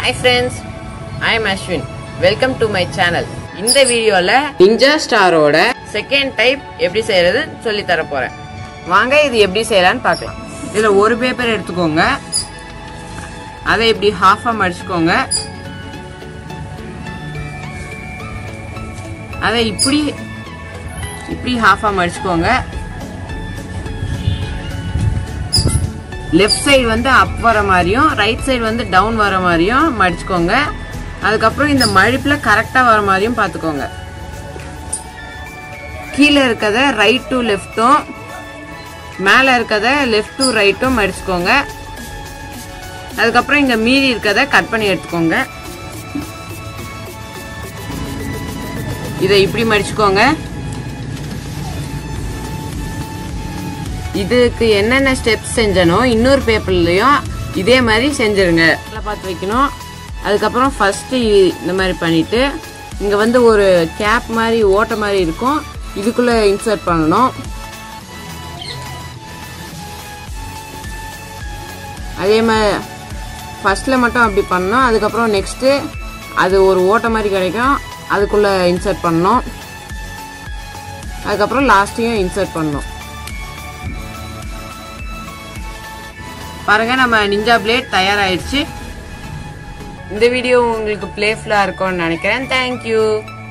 hi friends I am Ashwin welcome to my channel இந்த வீடியோவில் ninja ஸ்டாரோட second type எப்படி செய்யறதுன்னு சொல்லி தர போகிறேன் வாங்க இது எப்படி செய்யலான்னு பார்க்கலாம் இதில் ஒரு பேப்பர் எடுத்துக்கோங்க அதை இப்படி ஹாஃபாக மடிச்சுக்கோங்க அதை இப்படி இப்படி ஹாஃபாக மடிச்சுக்கோங்க லெஃப்ட் சைடு வந்து அப் வர மாதிரியும் ரைட் சைடு வந்து டவுன் வர மாதிரியும் மடிச்சுக்கோங்க அதுக்கப்புறம் இந்த மடிப்பில் கரெக்டாக வர மாதிரியும் பார்த்துக்கோங்க கீழே இருக்கத ரைட் டு லெஃப்ட்டும் மேலே இருக்கத லெஃப்ட் டு ரைட்டும் மடிச்சுக்கோங்க அதுக்கப்புறம் இங்கே மீதி இருக்கத கட் பண்ணி எடுத்துக்கோங்க இதை இப்படி மடிச்சுக்கோங்க இதுக்கு என்னென்ன ஸ்டெப்ஸ் செஞ்சனோ இன்னொரு பேப்பர்லையும் இதே மாதிரி செஞ்சிருங்க பார்த்து வைக்கணும் அதுக்கப்புறம் ஃபஸ்ட்டு இந்த மாதிரி பண்ணிவிட்டு இங்கே வந்து ஒரு கேப் மாதிரி ஓட்ட மாதிரி இருக்கும் இதுக்குள்ளே இன்சர்ட் பண்ணணும் அதே மாதிரி ஃபஸ்ட்டில் மட்டும் அப்படி பண்ணணும் அதுக்கப்புறம் நெக்ஸ்ட்டு அது ஒரு ஓட்ட மாதிரி கிடைக்கும் அதுக்குள்ளே இன்சர்ட் பண்ணணும் அதுக்கப்புறம் லாஸ்ட்டையும் இன்சர்ட் பண்ணணும் பாருங்க நம்ம நிஞ்சா பிளேட் தயாராயிடுச்சு இந்த வீடியோ உங்களுக்கு பிளேஃபுல்லாக இருக்கும்னு நினைக்கிறேன் தேங்க்யூ